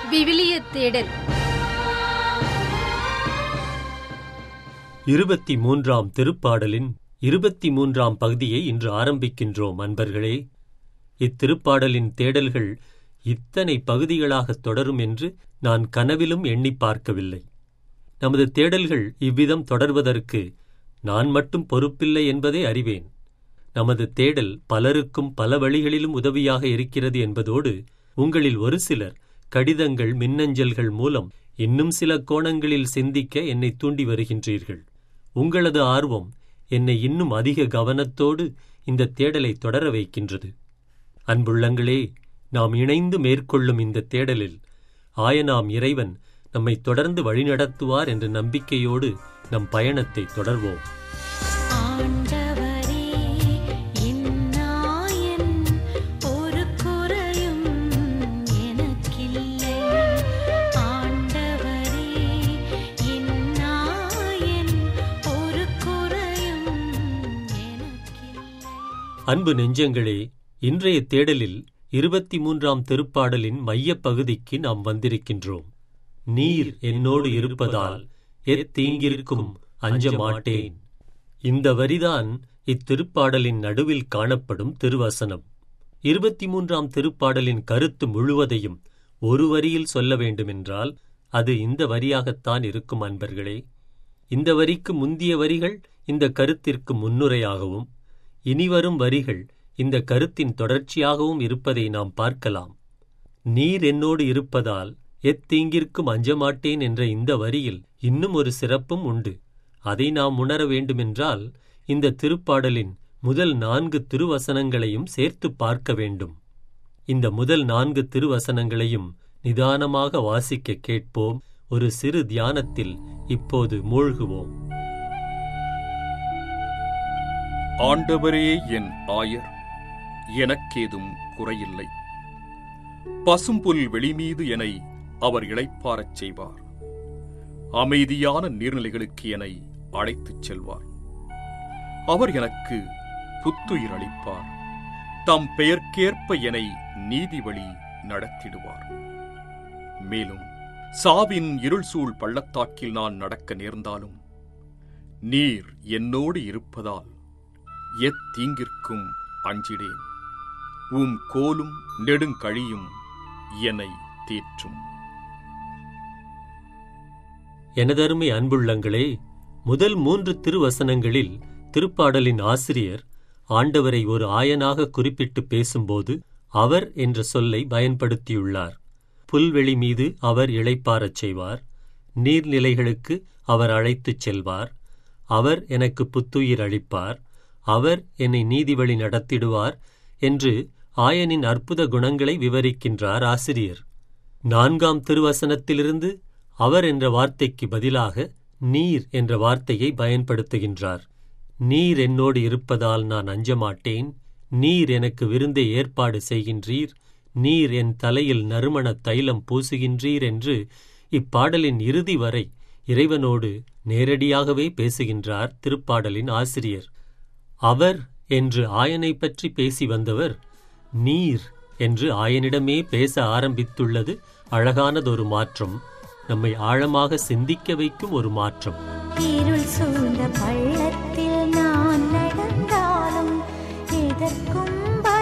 விவிலிய தேடல் இருபத்தி மூன்றாம் திருப்பாடலின் இருபத்தி மூன்றாம் பகுதியை இன்று ஆரம்பிக்கின்றோம் அன்பர்களே இத்திருப்பாடலின் தேடல்கள் இத்தனை பகுதிகளாக தொடரும் என்று நான் கனவிலும் எண்ணி பார்க்கவில்லை நமது தேடல்கள் இவ்விதம் தொடர்வதற்கு நான் மட்டும் பொறுப்பில்லை என்பதை அறிவேன் நமது தேடல் பலருக்கும் பல வழிகளிலும் உதவியாக இருக்கிறது என்பதோடு உங்களில் ஒரு சிலர் கடிதங்கள் மின்னஞ்சல்கள் மூலம் இன்னும் சில கோணங்களில் சிந்திக்க என்னை தூண்டி வருகின்றீர்கள் உங்களது ஆர்வம் என்னை இன்னும் அதிக கவனத்தோடு இந்த தேடலை தொடர வைக்கின்றது அன்புள்ளங்களே நாம் இணைந்து மேற்கொள்ளும் இந்த தேடலில் ஆயனாம் இறைவன் நம்மை தொடர்ந்து வழிநடத்துவார் என்ற நம்பிக்கையோடு நம் பயணத்தை தொடர்வோம் ஆண்டவரே என் நாயன் ஒரு குறையும் எனக்கில்லை ஆண்டவரே என் நாயன் ஒரு குறையும் எனக்கில்லை அன்பு நெஞ்சங்களே இன்றைய தேடலில் இருபத்தி மூன்றாம் திருப்பாடலின் மையப் பகுதிக்கு நாம் வந்திருக்கின்றோம் நீர் என்னோடு இருப்பதால் எத்தீங்கிற்கும் அஞ்ச மாட்டேன் இந்த வரிதான் இத்திருப்பாடலின் நடுவில் காணப்படும் திருவசனம் இருபத்தி மூன்றாம் திருப்பாடலின் கருத்து முழுவதையும் ஒரு வரியில் சொல்ல வேண்டுமென்றால் அது இந்த வரியாகத்தான் இருக்கும் அன்பர்களே இந்த வரிக்கு முந்திய வரிகள் இந்த கருத்திற்கு முன்னுரையாகவும் இனிவரும் வரிகள் இந்த கருத்தின் தொடர்ச்சியாகவும் இருப்பதை நாம் பார்க்கலாம் நீர் என்னோடு இருப்பதால் எத்தீங்கிற்கும் அஞ்சமாட்டேன் என்ற இந்த வரியில் இன்னும் ஒரு சிறப்பும் உண்டு அதை நாம் உணர வேண்டுமென்றால் இந்த திருப்பாடலின் முதல் நான்கு திருவசனங்களையும் சேர்த்து பார்க்க வேண்டும் இந்த முதல் நான்கு திருவசனங்களையும் நிதானமாக வாசிக்க கேட்போம் ஒரு சிறு தியானத்தில் இப்போது மூழ்குவோம் ஆண்டவரே என் ஆயர் எனக்கேதும் குறையில்லை பசும்புல் வெளிமீது என்னை அவர் இளைப்பாரச் செய்வார் அமைதியான நீர்நிலைகளுக்கு என்னை அழைத்துச் செல்வார் அவர் எனக்கு புத்துயிர் அளிப்பார் தம் பெயர்க்கேற்ப என்னை நீதி வழி நடத்திடுவார் மேலும் சாவின் இருள் சூழ் பள்ளத்தாக்கில் நான் நடக்க நேர்ந்தாலும் நீர் என்னோடு இருப்பதால் எத்தீங்கிற்கும் அஞ்சிடேன் உம் கோலும் நெடுங்கழியும் என்னை தேற்றும் எனதருமை அன்புள்ளங்களே முதல் மூன்று திருவசனங்களில் திருப்பாடலின் ஆசிரியர் ஆண்டவரை ஒரு ஆயனாக குறிப்பிட்டு பேசும்போது அவர் என்ற சொல்லை பயன்படுத்தியுள்ளார் புல்வெளி மீது அவர் இளைப்பாரச் செய்வார் நீர்நிலைகளுக்கு அவர் அழைத்துச் செல்வார் அவர் எனக்கு புத்துயிர் அளிப்பார் அவர் என்னை நீதிவழி நடத்திடுவார் என்று ஆயனின் அற்புத குணங்களை விவரிக்கின்றார் ஆசிரியர் நான்காம் திருவசனத்திலிருந்து அவர் என்ற வார்த்தைக்கு பதிலாக நீர் என்ற வார்த்தையை பயன்படுத்துகின்றார் நீர் என்னோடு இருப்பதால் நான் அஞ்சமாட்டேன் நீர் எனக்கு விருந்தை ஏற்பாடு செய்கின்றீர் நீர் என் தலையில் நறுமண தைலம் பூசுகின்றீர் என்று இப்பாடலின் இறுதி வரை இறைவனோடு நேரடியாகவே பேசுகின்றார் திருப்பாடலின் ஆசிரியர் அவர் என்று ஆயனை பற்றி பேசி வந்தவர் நீர் என்று ஆயனிடமே பேச ஆரம்பித்துள்ளது அழகானதொரு மாற்றம் நம்மை ஆழமாக சிந்திக்க வைக்கும் ஒரு மாற்றம் இருள் சூழ்ந்த பள்ளத்தில் நான் நடந்தாலும் எதற்கும்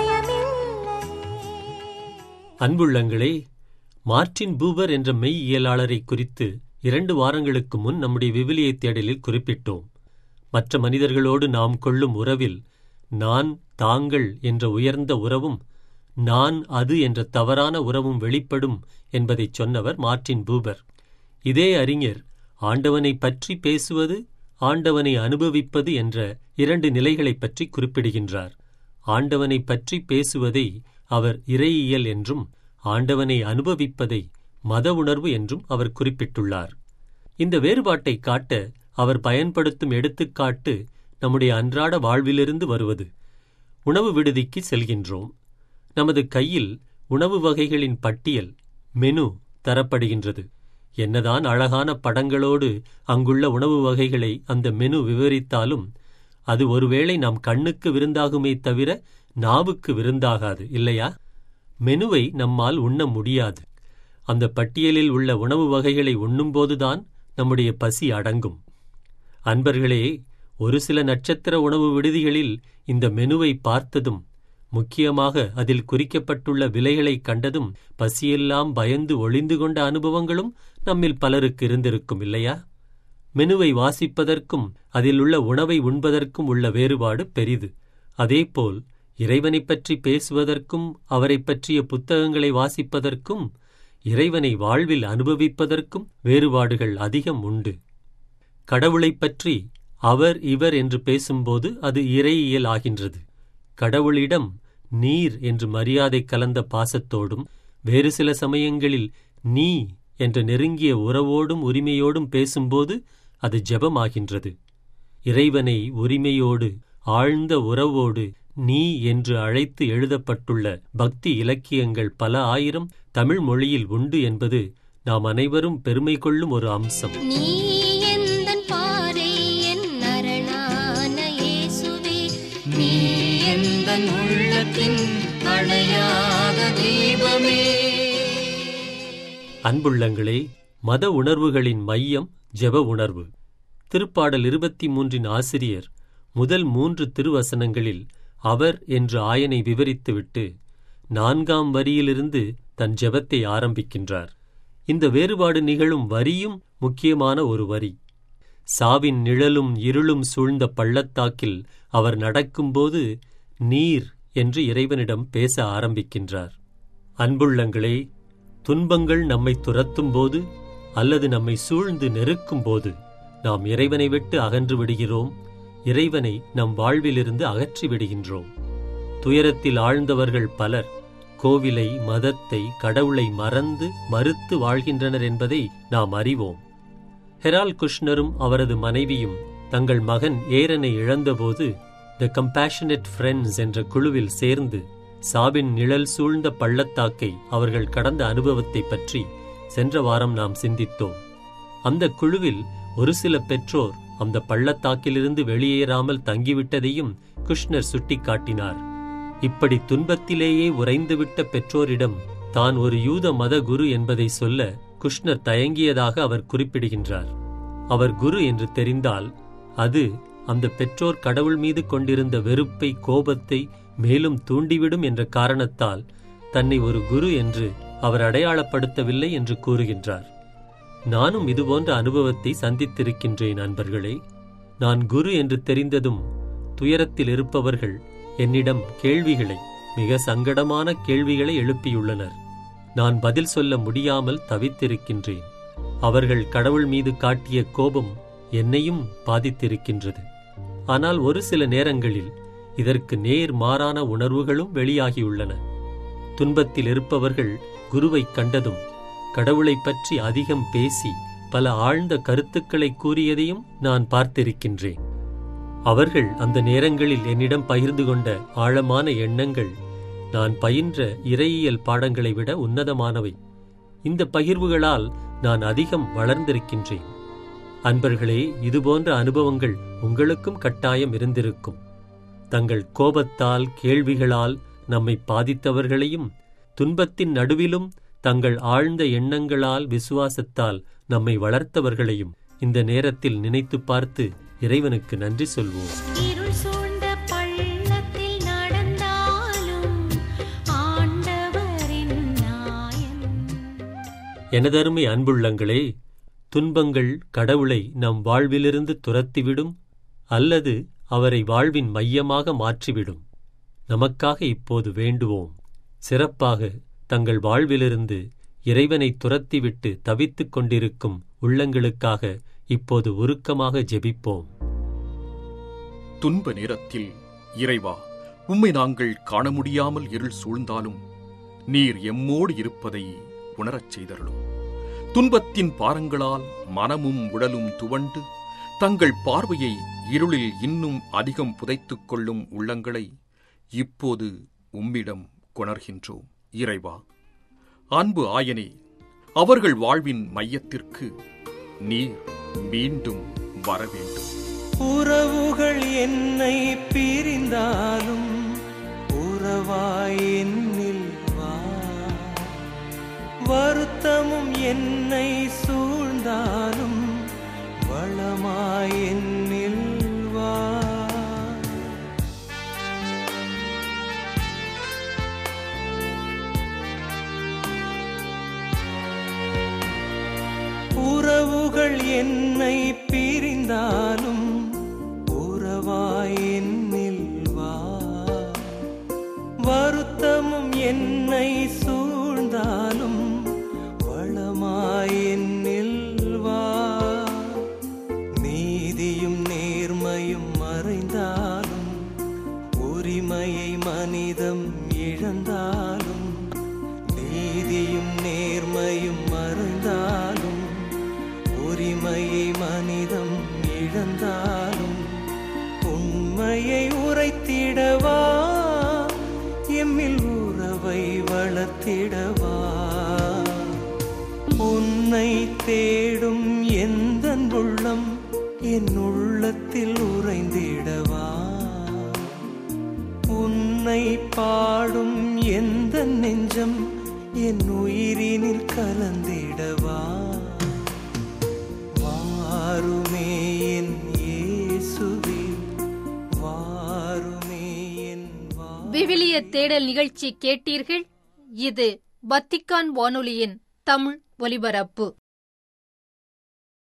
பயமில்லை அன்புள்ளங்களே மார்ட்டின் பூவர் என்ற மெய் இயலாளரை குறித்து இரண்டு வாரங்களுக்கு முன் நம்முடைய விவிலிய தேடலில் குறிப்பிட்டோம் மற்ற மனிதர்களோடு நாம் கொள்ளும் உறவில் நான் தாங்கள் என்ற உயர்ந்த உறவும் நான் அது என்ற தவறான உறவும் வெளிப்படும் என்பதைச் சொன்னவர் மார்ட்டின் பூபர் இதே அறிஞர் ஆண்டவனை பற்றி பேசுவது ஆண்டவனை அனுபவிப்பது என்ற இரண்டு நிலைகளைப் பற்றி குறிப்பிடுகின்றார் ஆண்டவனை பற்றி பேசுவதை அவர் இறையியல் என்றும் ஆண்டவனை அனுபவிப்பதை மத உணர்வு என்றும் அவர் குறிப்பிட்டுள்ளார் இந்த வேறுபாட்டை காட்ட அவர் பயன்படுத்தும் எடுத்துக்காட்டு நம்முடைய அன்றாட வாழ்விலிருந்து வருவது உணவு விடுதிக்கு செல்கின்றோம் நமது கையில் உணவு வகைகளின் பட்டியல் மெனு தரப்படுகின்றது என்னதான் அழகான படங்களோடு அங்குள்ள உணவு வகைகளை அந்த மெனு விவரித்தாலும் அது ஒருவேளை நம் கண்ணுக்கு விருந்தாகுமே தவிர நாவுக்கு விருந்தாகாது இல்லையா மெனுவை நம்மால் உண்ண முடியாது அந்த பட்டியலில் உள்ள உணவு வகைகளை உண்ணும்போதுதான் நம்முடைய பசி அடங்கும் அன்பர்களே ஒரு சில நட்சத்திர உணவு விடுதிகளில் இந்த மெனுவை பார்த்ததும் முக்கியமாக அதில் குறிக்கப்பட்டுள்ள விலைகளைக் கண்டதும் பசியெல்லாம் பயந்து ஒளிந்து கொண்ட அனுபவங்களும் நம்மில் பலருக்கு இருந்திருக்கும் இல்லையா மெனுவை வாசிப்பதற்கும் அதில் உள்ள உணவை உண்பதற்கும் உள்ள வேறுபாடு பெரிது அதேபோல் இறைவனைப் பற்றி பேசுவதற்கும் அவரைப் பற்றிய புத்தகங்களை வாசிப்பதற்கும் இறைவனை வாழ்வில் அனுபவிப்பதற்கும் வேறுபாடுகள் அதிகம் உண்டு கடவுளைப் பற்றி அவர் இவர் என்று பேசும்போது அது இறையியல் ஆகின்றது கடவுளிடம் நீர் என்று மரியாதை கலந்த பாசத்தோடும் வேறு சில சமயங்களில் நீ என்ற நெருங்கிய உறவோடும் உரிமையோடும் பேசும்போது அது ஜெபமாகின்றது இறைவனை உரிமையோடு ஆழ்ந்த உறவோடு நீ என்று அழைத்து எழுதப்பட்டுள்ள பக்தி இலக்கியங்கள் பல ஆயிரம் தமிழ் மொழியில் உண்டு என்பது நாம் அனைவரும் பெருமை கொள்ளும் ஒரு அம்சம் நீ எந்தன் பாறை என் அரணான இயேசுவே நீ எந்தன் உள்ளத்தின் அணையாத தீபமே அன்புள்ளங்களே மத உணர்வுகளின் மையம் ஜெப உணர்வு திருப்பாடல் இருபத்தி மூன்றின் ஆசிரியர் முதல் மூன்று திருவசனங்களில் அவர் என்று ஆயனை விவரித்துவிட்டு நான்காம் வரியிலிருந்து தன் ஜெபத்தை ஆரம்பிக்கின்றார் இந்த வேறுபாடு நிகழும் வரியும் முக்கியமான ஒரு வரி சாவின் நிழலும் இருளும் சூழ்ந்த பள்ளத்தாக்கில் அவர் நடக்கும்போது நீர் என்று இறைவனிடம் பேச ஆரம்பிக்கின்றார் அன்புள்ளங்களே துன்பங்கள் நம்மை துரத்தும்போது அல்லது நம்மை சூழ்ந்து நெருக்கும்போது நாம் இறைவனை விட்டு அகன்று விடுகிறோம் இறைவனை நம் வாழ்விலிருந்து அகற்றி விடுகின்றோம் துயரத்தில் ஆழ்ந்தவர்கள் பலர் கோவிலை மதத்தை கடவுளை மறந்து மறுத்து வாழ்கின்றனர் என்பதை நாம் அறிவோம் ஹெரால் குஷ்னரும் அவரது மனைவியும் தங்கள் மகன் ஏரனை இழந்தபோது த கம்பேஷனட் ஃப்ரெண்ட்ஸ் என்ற குழுவில் சேர்ந்து சாவின் நிழல் சூழ்ந்த பள்ளத்தாக்கை அவர்கள் கடந்த அனுபவத்தைப் பற்றி சென்ற வாரம் நாம் சிந்தித்தோம் அந்த குழுவில் ஒரு சில பெற்றோர் அந்த பள்ளத்தாக்கிலிருந்து வெளியேறாமல் தங்கிவிட்டதையும் குஷ்னர் சுட்டிக்காட்டினார் இப்படி துன்பத்திலேயே உறைந்துவிட்ட பெற்றோரிடம் தான் ஒரு யூத மத குரு என்பதை சொல்ல குஷ்னர் தயங்கியதாக அவர் குறிப்பிடுகின்றார் அவர் குரு என்று தெரிந்தால் அது அந்த பெற்றோர் கடவுள் மீது கொண்டிருந்த வெறுப்பை கோபத்தை மேலும் தூண்டிவிடும் என்ற காரணத்தால் தன்னை ஒரு குரு என்று அவர் அடையாளப்படுத்தவில்லை என்று கூறுகின்றார் நானும் இதுபோன்ற அனுபவத்தை சந்தித்திருக்கின்றேன் நண்பர்களே நான் குரு என்று தெரிந்ததும் துயரத்தில் இருப்பவர்கள் என்னிடம் கேள்விகளை மிக சங்கடமான கேள்விகளை எழுப்பியுள்ளனர் நான் பதில் சொல்ல முடியாமல் தவித்திருக்கின்றேன் அவர்கள் கடவுள் மீது காட்டிய கோபம் என்னையும் பாதித்திருக்கின்றது ஆனால் ஒரு சில நேரங்களில் இதற்கு நேர் மாறான உணர்வுகளும் வெளியாகியுள்ளன துன்பத்தில் இருப்பவர்கள் குருவைக் கண்டதும் கடவுளைப் பற்றி அதிகம் பேசி பல ஆழ்ந்த கருத்துக்களை கூறியதையும் நான் பார்த்திருக்கின்றேன் அவர்கள் அந்த நேரங்களில் என்னிடம் பகிர்ந்து கொண்ட ஆழமான எண்ணங்கள் நான் பயின்ற இறையியல் பாடங்களை விட உன்னதமானவை இந்த பகிர்வுகளால் நான் அதிகம் வளர்ந்திருக்கின்றேன் அன்பர்களே இதுபோன்ற அனுபவங்கள் உங்களுக்கும் கட்டாயம் இருந்திருக்கும் தங்கள் கோபத்தால் கேள்விகளால் நம்மை பாதித்தவர்களையும் துன்பத்தின் நடுவிலும் தங்கள் ஆழ்ந்த எண்ணங்களால் விசுவாசத்தால் நம்மை வளர்த்தவர்களையும் இந்த நேரத்தில் நினைத்துப் பார்த்து இறைவனுக்கு நன்றி சொல்வோம் இருள் சூழ்ந்த பள்ளத்தில் நடந்தாலும் ஆண்டவரின் நாயன் எனதருமை அன்புள்ளங்களே துன்பங்கள் கடவுளை நம் வாழ்விலிருந்து துரத்திவிடும் அல்லது அவரை வாழ்வின் மையமாக மாற்றிவிடும் நமக்காக இப்போது வேண்டுவோம் சிறப்பாக தங்கள் வாழ்விலிருந்து இறைவனை துரத்திவிட்டு தவித்துக் கொண்டிருக்கும் உள்ளங்களுக்காக இப்போது உருக்கமாக ஜெபிப்போம் துன்ப நேரத்தில் இறைவா உம்மை நாங்கள் காண முடியாமல் இருள் சூழ்ந்தாலும் நீர் எம்மோடு இருப்பதை உணரச் செய்தருளும் துன்பத்தின் பாரங்களால் மனமும் உடலும் துவண்டு தங்கள் பார்வையை இருளில் இன்னும் அதிகம் புதைத்துக் கொள்ளும் உள்ளங்களை இப்போது உம்மிடம் கொணர்கின்றோம் இறைவா அன்பு ஆயனே அவர்கள் வாழ்வின் மையத்திற்கு நீர் மீண்டும் வர வேண்டும் உறவுகள் என்னை பிரிந்தாலும் உறவாய் என்னில் வா வருத்தம் என்னை சூழ்ந்தாலும் வளமாய் என்னில் வா உறவுகள் என்னை பிரிந்தாலும் உறவாய் என்னில் வா வருத்தமும் என்னை சூழ்ந்தாலும் வளமாய் என்னில் வா நீதியும் நேர்மையும் மறைந்தாலும் உரிமையை மனிதம் இழந்தாலும் நீதியும் நேர்மையும் மறைந்தாலும் உரிமையை மனிதம் இழந்தாலும் உண்மையை உரைத்திடவா எம்மில் உறவை வளர்த்திடவா உன்னை தேடும் எந்த உள்ளம் என் உள்ளத்தில் உறைந்திடவா உன்னை பாடும் எந்த நெஞ்சம் என் உயிரினில் கலந்திடவா வாருமே என் இயேசுவே வாருமே என் வா விவிலிய தேடல் நிகழ்ச்சி கேட்டீர்கள் இது வத்திக்கான் வானொலியின் தமிழ் ஒலிபரப்பு